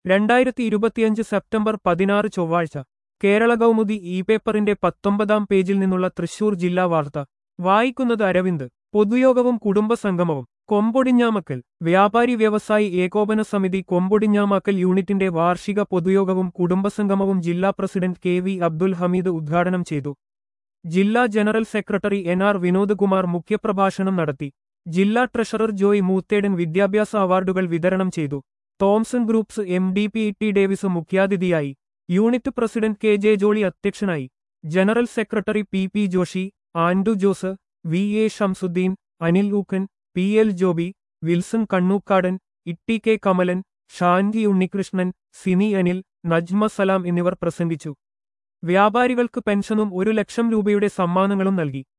രണ്ടായിരത്തി ഇരുപത്തിയഞ്ച് സെപ്റ്റംബർ പതിനാറ് ചൊവ്വാഴ്ച കേരള കൗമുദി ഇ പേപ്പറിന്റെ പത്തൊമ്പതാം പേജിൽ നിന്നുള്ള തൃശൂർ ജില്ലാ വാർത്ത വായിക്കുന്നത് അരവിന്ദ് പൊതുയോഗവും കുടുംബസംഗമവും കൊമ്പൊടിഞ്ഞാമക്കൽ വ്യാപാരി വ്യവസായി ഏകോപന സമിതി കൊമ്പൊടിഞ്ഞാമക്കൽ യൂണിറ്റിന്റെ വാർഷിക പൊതുയോഗവും കുടുംബസംഗമവും ജില്ലാ president K V Abdul Hameed ഉദ്ഘാടനം ചെയ്തു ജില്ലാ general secretary N R Vinodkumar മുഖ്യപ്രഭാഷണം നടത്തി ജില്ലാ ട്രഷറർ ജോയ് മൂത്തേടൻ വിദ്യാഭ്യാസ അവാർഡുകൾ വിതരണം ചെയ്തു Thomson groups M D P T Davis മുഖ്യാതിഥിയായി unit president K J Jolly അധ്യക്ഷനായി general secretary P P Joshy Andu Jose V A Shamsuddin Anil Ookkan P L Joby Wilson Kannookkadan Itty K Kamalan Shanji Unnikrishnan Sini Anil Najma Salam എന്നിവർ പ്രസംഗിച്ചു വ്യാപാരികൾക്ക് പെൻഷനും ഒരു ലക്ഷം രൂപയുടെ സമ്മാനങ്ങളും നൽകി